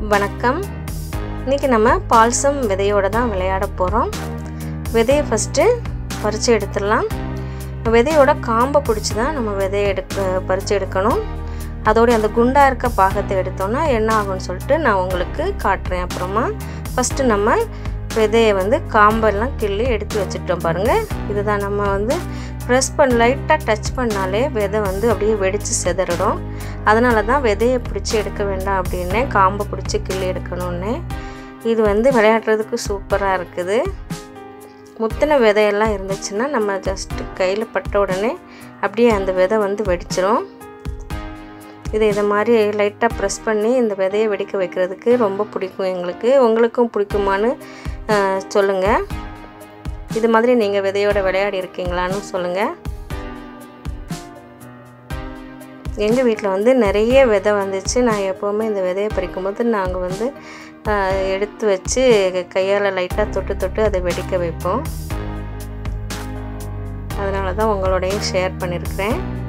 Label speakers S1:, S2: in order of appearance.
S1: வணக்கம் இன்றைக்கி நம்ம பால்சம் விதையோடு தான் விளையாட போகிறோம் விதையை ஃபஸ்ட்டு பறித்து எடுத்துடலாம் விதையோட காம்பை பிடிச்சி தான் நம்ம விதையை எடுக்க பறித்து எடுக்கணும் அதோடைய அந்த குண்டாக இருக்க பாகத்தை எடுத்தோன்னா என்ன ஆகும்னு சொல்லிட்டு நான் உங்களுக்கு காட்டுறேன் அப்புறமா ஃபஸ்ட்டு நம்ம விதையை வந்து காம்பெல்லாம் கிள்ளி எடுத்து வச்சுட்டோம் பாருங்கள் இதுதான் நம்ம வந்து ப்ரெஸ் பண்ண லைட்டாக டச் பண்ணாலே விதை வந்து அப்படியே வெடித்து செதறிடும் அதனால தான் விதையை பிடிச்சி எடுக்க வேண்டாம் அப்படின்னு காம்பை பிடிச்சி கிள்ளி எடுக்கணும்னு இது வந்து விளையாடுறதுக்கு சூப்பராக இருக்குது முத்தின விதையெல்லாம் இருந்துச்சுன்னா நம்ம ஜஸ்ட்டு கையில் பட்ட உடனே அப்படியே அந்த விதை வந்து வெடிச்சிரும் இதை இதை மாதிரி லைட்டாக ப்ரெஸ் பண்ணி இந்த விதையை வெடிக்க வைக்கிறதுக்கு ரொம்ப பிடிக்கும் எங்களுக்கு உங்களுக்கும் பிடிக்குமான்னு சொல்லுங்கள் இது மாதிரி நீங்கள் விதையோட விளையாடி இருக்கீங்களான்னு சொல்லுங்கள் எங்கள் வீட்டில் வந்து நிறைய விதை வந்துச்சு நான் எப்போவுமே இந்த விதையை பறிக்கும்போது நாங்கள் வந்து எடுத்து வச்சு கையால் லைட்டாக தொட்டு தொட்டு அதை வெடிக்க வைப்போம் அதனால தான் உங்களோடையும் ஷேர் பண்ணியிருக்கிறேன்